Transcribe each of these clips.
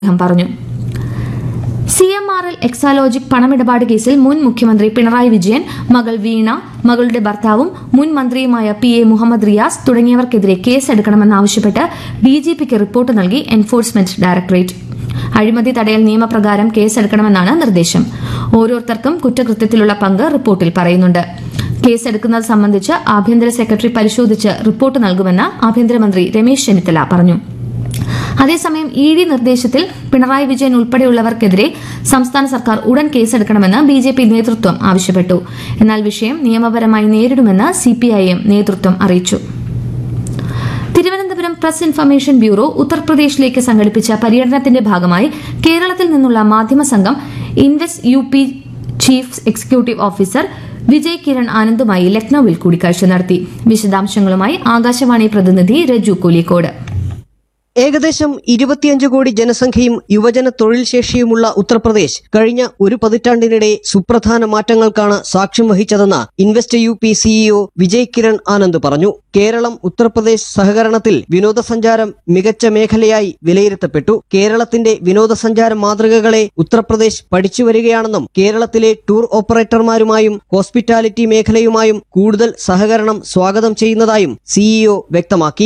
അദ്ദേഹം പറഞ്ഞു C M R L Exalogic പണമിടപാട് കേസിൽ മുൻ മുഖ്യമന്ത്രി പിണറായി വിജയൻ മകൾ വീണ മകളുടെ ഭർത്താവും മുൻ മന്ത്രിയുമായ പി എ മുഹമ്മദ് റിയാസ് തുടങ്ങിയവർക്കെതിരെ കേസെടുക്കണമെന്നാവശ്യപ്പെട്ട് ഡി ജി പിക്ക് റിപ്പോർട്ട് നൽകി എൻഫോഴ്സ്മെന്റ് ഡയറക്ടറേറ്റ് അഴിമതി തടയൽ നിയമപ്രകാരം കേസെടുക്കണമെന്നാണ് നിർദ്ദേശം ഓരോരുത്തർക്കും കുറ്റകൃത്യത്തിലുള്ള പങ്ക് റിപ്പോർട്ടിൽ പറയുന്നുണ്ട് കേസെടുക്കുന്നത് സംബന്ധിച്ച് ആഭ്യന്തര സെക്രട്ടറി പരിശോധിച്ച് റിപ്പോർട്ട് നൽകുമെന്ന് ആഭ്യന്തരമന്ത്രി രമേശ് ചെന്നിത്തല പറഞ്ഞു അതേസമയം ഇ ഡി നിർദ്ദേശത്തിൽ പിണറായി വിജയൻ ഉൾപ്പെടെയുള്ളവർക്കെതിരെ സംസ്ഥാന സർക്കാർ ഉടൻ കേസെടുക്കണമെന്ന് ബി ജെ പി നേതൃത്വം ആവശ്യപ്പെട്ടു എന്നാൽ വിഷയം നിയമപരമായി നേരിടുമെന്ന് സിപിഐഎം നേതൃത്വം അറിയിച്ചു തിരുവനന്തപുരം പ്രസ് ഇൻഫർമേഷൻ ബ്യൂറോ ഉത്തർപ്രദേശിലേക്ക് സംഘടിപ്പിച്ച പര്യടനത്തിന്റെ ഭാഗമായി കേരളത്തിൽ നിന്നുള്ള മാധ്യമ സംഘം invest U P chief executive officer Vijay Kiran ആനന്ദുമായി ലക്നൌവിൽ കൂടിക്കാഴ്ച നടത്തി വിശദാംശങ്ങളുമായി ആകാശവാണി പ്രതിനിധി രജു കൂലിക്കോട് ഏകദേശം ഇരുപത്തിയഞ്ച് കോടി ജനസംഖ്യയും യുവജന തൊഴിൽ ശേഷിയുമുള്ള ഉത്തർപ്രദേശ് കഴിഞ്ഞ ഒരു പതിറ്റാണ്ടിനിടെ സുപ്രധാന മാറ്റങ്ങൾക്കാണ് സാക്ഷ്യം വഹിച്ചതെന്ന് invest U P CEO Vijay Kiran Anand പറഞ്ഞു കേരളം ഉത്തർപ്രദേശ് സഹകരണത്തിൽ വിനോദസഞ്ചാരം മികച്ച മേഖലയായി വിലയിരുത്തപ്പെട്ടു കേരളത്തിന്റെ വിനോദസഞ്ചാര മാതൃകകളെ ഉത്തർപ്രദേശ് പഠിച്ചു വരികയാണെന്നും കേരളത്തിലെ ടൂർ ഓപ്പറേറ്റർമാരുമായും ഹോസ്പിറ്റാലിറ്റി മേഖലയുമായും കൂടുതൽ സഹകരണം സ്വാഗതം ചെയ്യുന്നതായും സിഇഒ വ്യക്തമാക്കി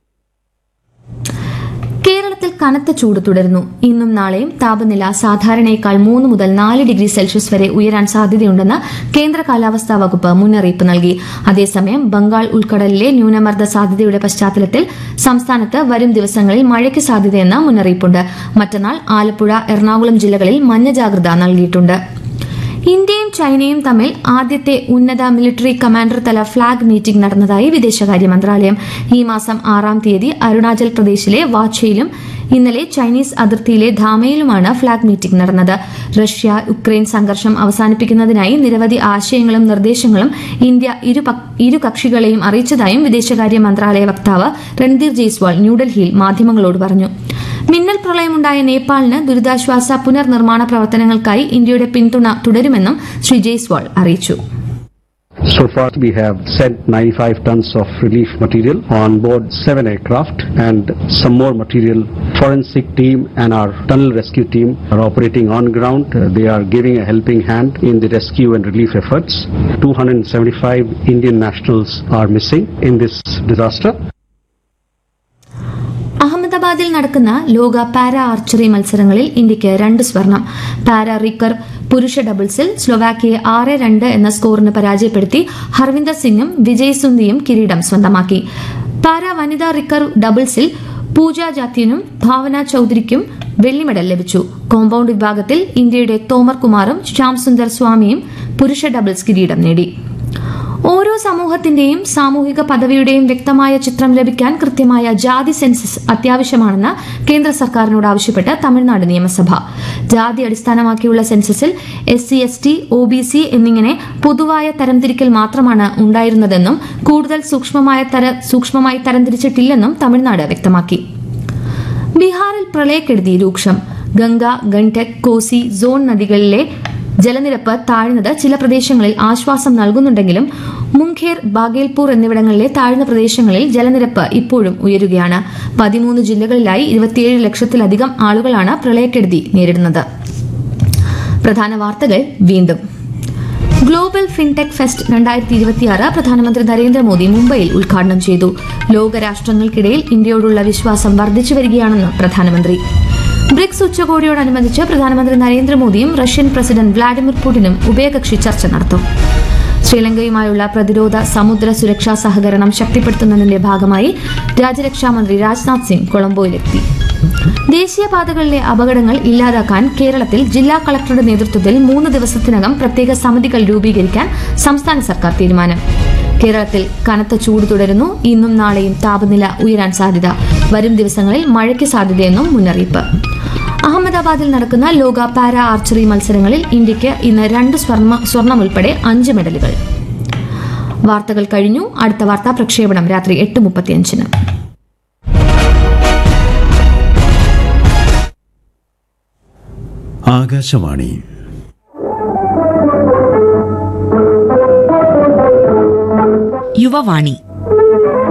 കേരളത്തിൽ കനത്ത ചൂട് തുടരുന്നു ഇന്നും നാളെയും താപനില സാധാരണയേക്കാൾ മൂന്ന് മുതൽ നാല് ഡിഗ്രി സെൽഷ്യസ് വരെ ഉയരാൻ സാധ്യതയുണ്ടെന്ന് കേന്ദ്ര കാലാവസ്ഥാ വകുപ്പ് മുന്നറിയിപ്പ് നൽകി അതേസമയം ബംഗാൾ ഉൾക്കടലിലെ ന്യൂനമർദ്ദ സാധ്യതയുടെ പശ്ചാത്തലത്തിൽ സംസ്ഥാനത്ത് വരും ദിവസങ്ങളിൽ മഴയ്ക്ക് സാധ്യതയെന്ന മുന്നറിയിപ്പുണ്ട് മറ്റന്നാൾ ആലപ്പുഴ എറണാകുളം ജില്ലകളിൽ മഞ്ഞ ജാഗ്രത നൽകിയിട്ടുണ്ട് ഇന്ത്യയും ചൈനയും തമ്മിൽ ആദ്യത്തെ ഉന്നത മിലിറ്ററി കമാൻഡർ തല ഫ്ളാഗ് മീറ്റിംഗ് നടന്നതായി വിദേശകാര്യ മന്ത്രാലയം ഈ മാസം ആറാം തീയതി അരുണാചൽ പ്രദേശിലെ വാച്ചയിലും ഇന്നലെ ചൈനീസ് അതിർത്തിയിലെ ധാമയിലുമാണ് ഫ്ളാഗ് മീറ്റിംഗ് നടന്നത് റഷ്യ ഉക്രൈൻ സംഘർഷം അവസാനിപ്പിക്കുന്നതിനായി നിരവധി ആശയങ്ങളും നിർദ്ദേശങ്ങളും ഇന്ത്യ ഇരു പക്- ഇരു കക്ഷികളെയും അറിയിച്ചതായും വിദേശകാര്യ മന്ത്രാലയ വക്താവ് രൺദീർ ജയ്സ്വാൾ ന്യൂഡൽഹിയിൽ മാധ്യമങ്ങളോട് പറഞ്ഞു മിന്നൽ പ്രളയമുണ്ടായ നേപ്പാളിന് ദുരിതാശ്വാസ പുനർനിർമ്മാണ പ്രവർത്തനങ്ങൾക്കായി ഇന്ത്യയുടെ പിന്തുണ തുടരുമെന്നും ശ്രീ ജയ്സ്വാൾ അറിയിച്ചു So far, we have sent 95 tons of relief material on board seven aircraft, and some more material. Forensic team and our tunnel rescue team are operating on ground. Uh, They are giving a helping hand in the rescue and relief efforts. 275 Indian nationals are missing in this disaster. അഹമ്മദാബാദിൽ നടക്കുന്ന ലോക para archery മത്സരങ്ങളിൽ ഇന്ത്യയ്ക്ക് രണ്ട് സ്വർണം para റിക്കർ പുരുഷ ഡബിൾസിൽ സ്ലൊവാക്കിയെ ആറ് രണ്ട് എന്ന സ്കോറിന് പരാജയപ്പെടുത്തി ഹർവിന്ദർ സിംഗും വിജയ് സുന്ദിയും കിരീടം സ്വന്തമാക്കി പാരാ വനിതാ റിക്കർ ഡബിൾസിൽ പൂജ ജാത്യനും ഭാവന ചൌധരിക്കും വെള്ളി മെഡൽ ലഭിച്ചു കോമ്പൌണ്ട് വിഭാഗത്തിൽ ഇന്ത്യയുടെ തോമർ കുമാറും ശ്യാം സുന്ദർ സ്വാമിയും പുരുഷ ഡബിൾസ് കിരീടം നേടി ഓരോ സമൂഹത്തിന്റെയും സാമൂഹിക പദവിയുടെയും വ്യക്തമായ ചിത്രം ലഭിക്കാൻ കൃത്യമായ ജാതി സെൻസസ് അത്യാവശ്യമാണെന്ന് കേന്ദ്ര സർക്കാരിനോട് ആവശ്യപ്പെട്ട് തമിഴ്നാട് നിയമസഭ ജാതി അടിസ്ഥാനമാക്കിയുള്ള സെൻസസിൽ S C S T O B C എന്നിങ്ങനെ പൊതുവായ തരംതിരിക്കൽ മാത്രമാണ് ഉണ്ടായിരുന്നതെന്നും കൂടുതൽ സൂക്ഷ്മമായ തര സൂക്ഷ്മമായി തരംതിരിച്ചിട്ടില്ലെന്നും തമിഴ്നാട് വ്യക്തമാക്കി ബീഹാറിൽ പ്രളയക്കെടുതി രൂക്ഷം ഗംഗ ഗണ്ഡക് കോസി സോൺ നദികളിലെ ജലനിരപ്പ് താഴ്ന്നത് ചില പ്രദേശങ്ങളിൽ ആശ്വാസം നൽകുന്നുണ്ടെങ്കിലും മുംഖേർ ബാഗേൽപൂർ എന്നിവിടങ്ങളിലെ താഴ്ന്ന പ്രദേശങ്ങളിൽ ജലനിരപ്പ് ഇപ്പോഴും ഉയരുകയാണ് പതിമൂന്ന് ജില്ലകളിലായി ഇരുപത്തിയേഴ് ലക്ഷത്തിലധികം ആളുകളാണ് പ്രളയക്കെടുതി നേരിടുന്നത് പ്രധാന വാർത്തകൾ വീണ്ടും ഗ്ലോബൽ ഫിൻടെക് ഫെസ്റ്റ് രണ്ടായിരത്തി ഇരുപത്തിയാറ് പ്രധാനമന്ത്രി നരേന്ദ്രമോദി മുംബൈയിൽ ഉദ്ഘാടനം ചെയ്തു ലോകരാഷ്ട്രങ്ങൾക്കിടയിൽ ഇന്ത്യയോടുള്ള വിശ്വാസം വർദ്ധിച്ചു വരികയാണെന്ന് പ്രധാനമന്ത്രി ബ്രിക്സ് ഉച്ചകോടിയോടനുബന്ധിച്ച് പ്രധാനമന്ത്രി നരേന്ദ്രമോദിയും റഷ്യൻ പ്രസിഡന്റ് വ്ളാഡിമിർ പുടിനും ഉഭയകക്ഷി ചർച്ച നടത്തും ശ്രീലങ്കയുമായുള്ള പ്രതിരോധ സമുദ്ര സുരക്ഷാ സഹകരണം ശക്തിപ്പെടുത്തുന്നതിന്റെ ഭാഗമായി രാജ്യരക്ഷാമന്ത്രി രാജ്നാഥ് സിംഗ് കൊളംബോയിലെത്തി ദേശീയപാതകളിലെ അപകടങ്ങൾ ഇല്ലാതാക്കാൻ കേരളത്തിൽ ജില്ലാ കളക്ടറുടെ നേതൃത്വത്തിൽ മൂന്ന് ദിവസത്തിനകം പ്രത്യേക സമിതികൾ രൂപീകരിക്കാൻ സംസ്ഥാന സർക്കാർ തീരുമാനം കേരളത്തിൽ കനത്ത ചൂട് തുടരുന്നു ഇന്നും നാളെയും താപനില ഉയരാൻ സാധ്യത വരും ദിവസങ്ങളിൽ മഴയ്ക്ക് സാധ്യതയെന്നും മുന്നറിയിപ്പ് അഹമ്മദാബാദിൽ നടക്കുന്ന ലോക പാരാ ആർച്ചറി മത്സരങ്ങളിൽ ഇന്ത്യയ്ക്ക് ഇന്ന് രണ്ട് സ്വർണ്ണ സ്വർണം ഉൾപ്പെടെ അഞ്ച് മെഡലുകൾ വാർത്തകൾ കഴിഞ്ഞു അടുത്ത വാർത്താ പ്രക്ഷേപണം രാത്രി എട്ട് മുപ്പത്തിയഞ്ചിന് ആകാശവാണി യുവവാണി